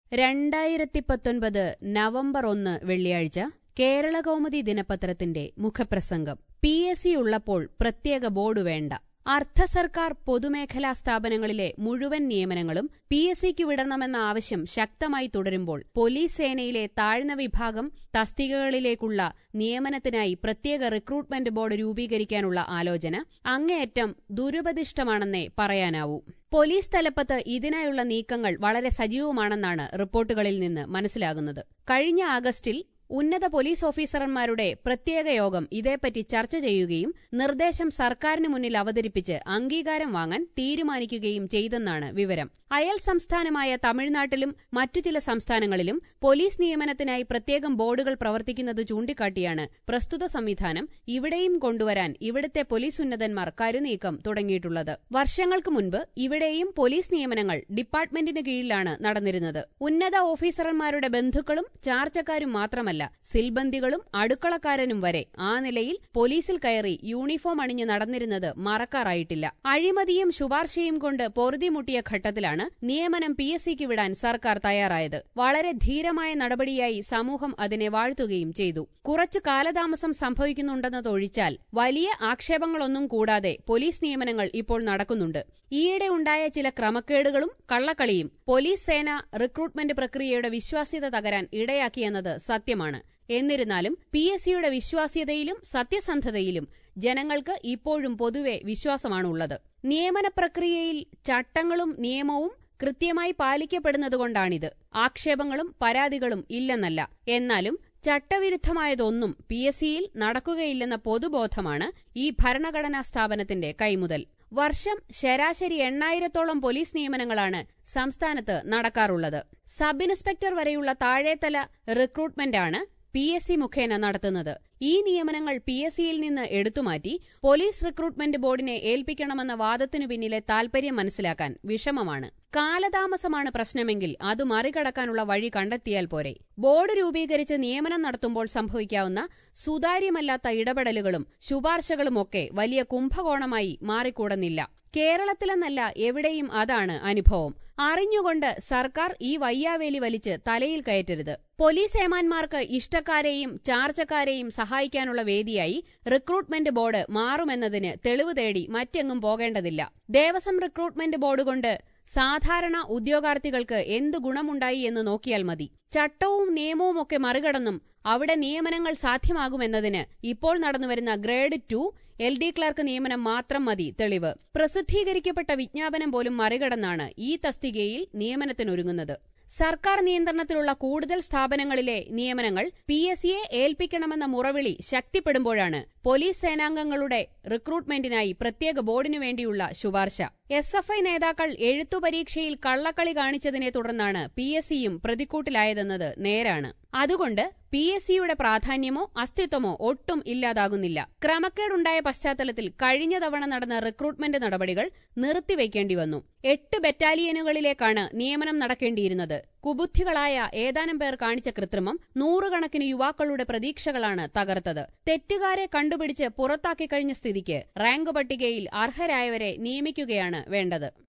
രണ്ടായിരത്തി പത്തൊൻപത് നവംബർ ഒന്ന് വെള്ളിയാഴ്ച കേരളകൗമുദി ദിനപത്രത്തിന്റെ മുഖപ്രസംഗം പി എസ് സി ഉള്ളപ്പോൾ പ്രത്യേക ബോർഡ് വേണ്ട അർദ്ധ സർക്കാർ പൊതുമേഖലാ സ്ഥാപനങ്ങളിലെ മുഴുവൻ നിയമനങ്ങളും പി എസ് സിക്ക് വിടണമെന്ന ആവശ്യം ശക്തമായി തുടരുമ്പോൾ പോലീസ് സേനയിലെ താഴ്ന്ന വിഭാഗം തസ്തികകളിലേക്കുള്ള നിയമനത്തിനായി പ്രത്യേക റിക്രൂട്ട്മെന്റ് ബോർഡ് രൂപീകരിക്കാനുള്ള ആലോചന അങ്ങേയറ്റം ദുരുപദിഷ്ടമാണെന്നേ പറയാനാവൂ പോലീസ് തലപ്പത്ത് ഇതിനായുള്ള നീക്കങ്ങൾ വളരെ സജീവമാണെന്നാണ് റിപ്പോർട്ടുകളിൽ നിന്ന് മനസ്സിലാകുന്നത് കഴിഞ്ഞ ആഗസ്റ്റിൽ ഉന്നത പോലീസ് ഓഫീസർമാരുടെ പ്രത്യേക യോഗം ഇതേപ്പറ്റി ചർച്ച ചെയ്യുകയും നിർദ്ദേശം സർക്കാരിന് മുന്നിൽ അവതരിപ്പിച്ച് അംഗീകാരം വാങ്ങാൻ തീരുമാനിക്കുകയും ചെയ്തെന്നാണ് വിവരം അയൽ സംസ്ഥാനമായ തമിഴ്നാട്ടിലും മറ്റു ചില സംസ്ഥാനങ്ങളിലും പോലീസ് നിയമനത്തിനായി പ്രത്യേകം ബോർഡുകൾ പ്രവർത്തിക്കുന്നത് ചൂണ്ടിക്കാട്ടിയാണ് പ്രസ്തുത സംവിധാനം ഇവിടെയും കൊണ്ടുവരാൻ ഇവിടുത്തെ പോലീസ് ഉന്നതന്മാർ കരുനീക്കം തുടങ്ങിയിട്ടുള്ളത് വർഷങ്ങൾക്ക് മുൻപ് ഇവിടെയും പോലീസ് നിയമനങ്ങൾ ഡിപ്പാർട്ട്മെന്റിന് കീഴിലാണ് നടന്നിരുന്നത് ഉന്നത ഓഫീസർമാരുടെ ബന്ധുക്കളും ചാർച്ചക്കാരും മാത്രമല്ല സിൽബന്ദികളും അടുക്കളക്കാരനും വരെ ആ നിലയിൽ പോലീസിൽ കയറി യൂണിഫോം അണിഞ്ഞ് നടന്നിരുന്നത് മറക്കാറായിട്ടില്ല അഴിമതിയും ശുപാർശയും കൊണ്ട് പൊറുതിമുട്ടിയ ഘട്ടത്തിലാണ് നിയമനം പി എസ് സിക്ക് വിടാൻ സർക്കാർ തയ്യാറായത് വളരെ ധീരമായ നടപടിയായി സമൂഹം അതിനെ വാഴ്ത്തുകയും ചെയ്തു കുറച്ചു കാലതാമസം സംഭവിക്കുന്നുണ്ടെന്നതൊഴിച്ചാൽ വലിയ ആക്ഷേപങ്ങളൊന്നും കൂടാതെ പോലീസ് നിയമനങ്ങൾ ഇപ്പോൾ നടക്കുന്നുണ്ട് ഈയിടെ ഉണ്ടായ ചില ക്രമക്കേടുകളും കള്ളക്കളിയും പോലീസ് സേന റിക്രൂട്ട്മെന്റ് പ്രക്രിയയുടെ വിശ്വാസ്യത തകരാൻ ഇടയാക്കിയെന്നത് സത്യമാണ് എന്നിരുന്നാലും പി എസ് സിയുടെ വിശ്വാസ്യതയിലും സത്യസന്ധതയിലും ജനങ്ങൾക്ക് ഇപ്പോഴും പൊതുവെ വിശ്വാസമാണുള്ളത് നിയമന പ്രക്രിയയിൽ ചട്ടങ്ങളും നിയമവും കൃത്യമായി പാലിക്കപ്പെടുന്നതുകൊണ്ടാണിത് ആക്ഷേപങ്ങളും പരാതികളും ഇല്ലെന്നല്ല എന്നാലും ചട്ടവിരുദ്ധമായതൊന്നും പി എസ് സിയിൽ നടക്കുകയില്ലെന്ന പൊതുബോധമാണ് ഈ ഭരണഘടനാ സ്ഥാപനത്തിന്റെ കൈമുതൽ വർഷം ശരാശരി എണ്ണായിരത്തോളം പോലീസ് നിയമനങ്ങളാണ് സംസ്ഥാനത്ത് നടക്കാറുള്ളത് സബ് ഇൻസ്പെക്ടർ വരെയുള്ള താഴേതല റിക്രൂട്ട്മെന്റാണ് പി എസ് സി മുഖേന നടത്തുന്നത് ഈ നിയമനങ്ങൾ പി എസ് സിയിൽ നിന്ന് എടുത്തുമാറ്റി പോലീസ് റിക്രൂട്ട്മെന്റ് ബോർഡിനെ ഏൽപ്പിക്കണമെന്ന വാദത്തിനു പിന്നിലെ താൽപര്യം മനസ്സിലാക്കാൻ വിഷമമാണ് കാലതാമസമാണ് പ്രശ്നമെങ്കിൽ അത് മറികടക്കാനുള്ള വഴി കണ്ടെത്തിയാൽ പോരെ ബോർഡ് രൂപീകരിച്ച് നിയമനം നടത്തുമ്പോൾ സംഭവിക്കാവുന്ന സുതാര്യമല്ലാത്ത ഇടപെടലുകളും ശുപാർശകളുമൊക്കെ വലിയ കുംഭകോണമായി മാറിക്കൂടുന്നില്ല കേരളത്തിലെന്നല്ല എവിടെയും അതാണ് അനുഭവം അറിഞ്ഞുകൊണ്ട് സർക്കാർ ഈ വയ്യാവേലി വലിച്ച് തലയിൽ കയറ്റരുത് പോലീസ് ഏമാന്മാർക്ക് ഇഷ്ടക്കാരെയും ചാർച്ചക്കാരെയും സഹായിക്കാനുള്ള വേദിയായി റിക്രൂട്ട്മെന്റ് ബോർഡ് മാറുമെന്നതിന് തെളിവ് തേടി മറ്റെങ്ങും പോകേണ്ടതില്ല ദേവസ്വം റിക്രൂട്ട്മെന്റ് ബോർഡ് കൊണ്ട് സാധാരണ ഉദ്യോഗാർത്ഥികൾക്ക് എന്ത് ഗുണമുണ്ടായി എന്ന് നോക്കിയാൽ മതി ചട്ടവും നിയമവും ഒക്കെ മറികടന്നും അവിടെ നിയമനങ്ങൾ സാധ്യമാകുമെന്നതിന് ഇപ്പോൾ നടന്നുവരുന്ന grade two L D clerk നിയമനം മാത്രം മതി തെളിവ് പ്രസിദ്ധീകരിക്കപ്പെട്ട വിജ്ഞാപനം പോലും മറികടന്നാണ് ഈ തസ്തികയിൽ നിയമനത്തിനൊരുങ്ങുന്നത് സർക്കാർ നിയന്ത്രണത്തിലുള്ള കൂടുതൽ സ്ഥാപനങ്ങളിലെ നിയമനങ്ങൾ പി എസ് സിയെ ഏൽപ്പിക്കണമെന്ന മുറവിളി ശക്തിപ്പെടുമ്പോഴാണ് പോലീസ് സേനാംഗങ്ങളുടെ റിക്രൂട്ട്മെന്റിനായി പ്രത്യേക ബോർഡിനു വേണ്ടിയുള്ള ശുപാർശ എസ് എഫ് ഐ നേതാക്കൾ എഴുത്തു പരീക്ഷയിൽ കള്ളക്കളി കാണിച്ചതിനെ തുടർന്നാണ് പി എസ് സിയും പ്രതിക്കൂട്ടിലായതെന്നത് നേരാണ് അതുകൊണ്ട് പി എസ് സിയുടെ പ്രാധാന്യമോ അസ്തിത്വമോ ഒട്ടും ഇല്ലാതാകുന്നില്ല ക്രമക്കേടുണ്ടായ പശ്ചാത്തലത്തിൽ കഴിഞ്ഞ തവണ നടന്ന റിക്രൂട്ട്മെന്റ് നടപടികൾ നിർത്തിവെക്കേണ്ടി വന്നു എട്ട് ബറ്റാലിയനുകളിലേക്കാണ് നിയമനം നടക്കേണ്ടിയിരുന്നത് കുബുദ്ധികളായ ഏതാനും പേർ കാണിച്ച കൃത്രിമം നൂറുകണക്കിന് യുവാക്കളുടെ പ്രതീക്ഷകളാണ് തകർത്തത് തെറ്റുകാരെ കണ്ടുപിടിച്ച് പുറത്താക്കിക്കഴിഞ്ഞ സ്ഥിതിക്ക് റാങ്ക് പട്ടികയിൽ അർഹരായവരെ നിയമിക്കുകയാണ് വേണ്ടത്